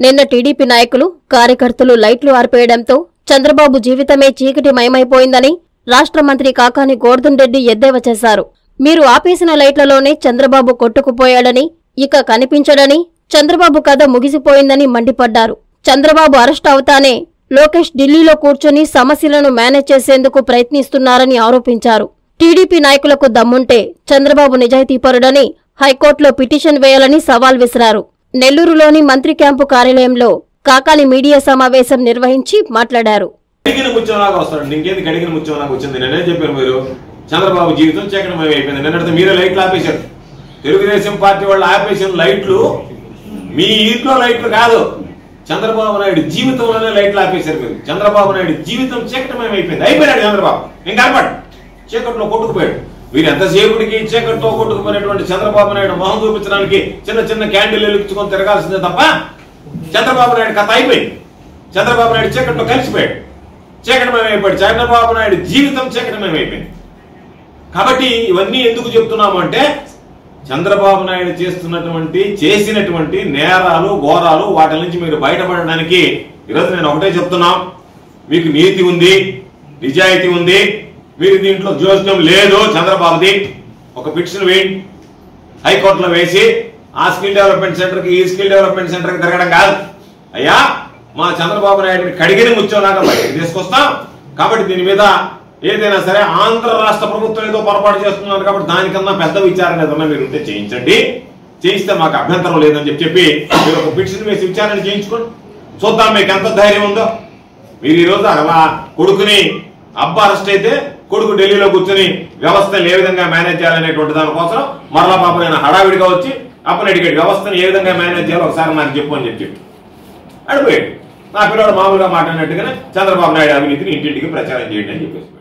నిన్న టీడీపీ నాయకులు కార్యకర్తలు లైట్లు ఆర్పేయడంతో చంద్రబాబు జీవితమే చీకటి మయమైపోయిందని రాష్ట్ర మంత్రి కాకాని గోర్ధన్ రెడ్డి ఎద్దేవా చేశారు మీరు ఆపేసిన లైట్లలోనే చంద్రబాబు కొట్టుకుపోయాడని ఇక కనిపించడని చంద్రబాబు కథ ముగిసిపోయిందని మండిపడ్డారు చంద్రబాబు అరెస్ట్ అవుతానే లోకేష్ ఢిల్లీలో కూర్చొని సమస్యలను మేనేజ్ చేసేందుకు ప్రయత్నిస్తున్నారని ఆరోపించారు టీడీపీ నాయకులకు దమ్ముంటే చంద్రబాబు నిజాయితీపరుడని హైకోర్టులో పిటిషన్ వేయాలని సవాల్ విసిరారు నెల్లూరులోని మంత్రి క్యాంపు కార్యాలయంలో కాకాని మీడియా సమావేశం నిర్వహించి మాట్లాడారు కడిగిన ముత్యం లాగా వస్తాడు ఇంకేంది కడిగిన ముత్యం లాగా వచ్చింది నేనే చెప్పాను మీరు చంద్రబాబు జీవితం చీకటమయం అయిపోయింది నిన్నటితో మీరే లైట్లు ఆపేశారు తెలుగుదేశం పార్టీ వాళ్ళు ఆపేసిన లైట్లు మీ ఇంట్లో లైట్లు కాదు చంద్రబాబు నాయుడు జీవితంలోనే లైట్లు ఆపేశారు మీరు చంద్రబాబు నాయుడు జీవితం చీకటమయం అయిపోయింది అయిపోయాడు చంద్రబాబు ఇంకా కనపడు చీకట్లో కొట్టుకుపోయాడు మీరు ఎంతసేపుడికి చీకట్లో కొట్టుకుపోయినటువంటి చంద్రబాబు నాయుడు మొహం చూపించడానికి చిన్న చిన్న క్యాండిల్ వెలిగించుకొని తిరగాల్సిందే తప్ప చంద్రబాబు నాయుడు కథ అయిపోయింది చంద్రబాబు నాయుడు చీకట్లో కలిసిపోయాడు చీకటమయం అయిపోయాడు చంద్రబాబు నాయుడు జీవితం చీకటమయం అయిపోయింది కాబట్టి ఇవన్నీ ఎందుకు చెప్తున్నాము అంటే చంద్రబాబు నాయుడు చేస్తున్నటువంటి చేసినటువంటి నేరాలు ఘోరాలు వాటి నుంచి మీరు బయటపడడానికి ఈరోజు నేను ఒకటే చెప్తున్నాం మీకు నీతి ఉంది నిజాయితీ ఉంది మీరు దీంట్లో జోస్యం లేదు చంద్రబాబుది ఒక పిటిషన్ వేయండి హైకోర్టులో వేసి ఆ స్కిల్ డెవలప్మెంట్ సెంటర్కి ఈ స్కిల్ డెవలప్మెంట్ సెంటర్కి తిరగడం కాదు అయ్యా మా చంద్రబాబు నాయుడిని కడిగిన ముచ్చోలాగా బయటకు తీసుకొస్తాం కాబట్టి దీని మీద ఏదైనా సరే ఆంధ్ర రాష్ట్ర ప్రభుత్వం ఏదో పొరపాటు చేస్తున్నారు కాబట్టి దానికన్నా పెద్ద విచారణ ఏదన్నా మీరు ఉంటే చేయించండి చేయిస్తే మాకు అభ్యంతరం లేదని చెప్పి చెప్పి మీరు ఒక పిటిషన్ వేసి విచారణ చేయించుకోండి చూద్దాం మీకు ఎంత ధైర్యం ఉందో మీరు ఈరోజు అలా కొడుకుని అబ్బా అరెస్ట్ అయితే కొడుకు ఢిల్లీలో కూర్చుని వ్యవస్థను ఏ విధంగా మేనేజ్ చేయాలనేటువంటి దానికోసం మరలా పాప నేను హడావిడిగా వచ్చి అప్పని అడిగాడు వ్యవస్థను ఏ విధంగా మేనేజ్ చేయాలో ఒకసారి నాకు చెప్పు అని చెప్పి అడిపోయాడు నా పిల్లడు మామూలుగా మాట్లాడినట్టుగానే చంద్రబాబు నాయుడు అవినీతిని ఇంటింటికి ప్రచారం చేయండి అని చెప్పేసి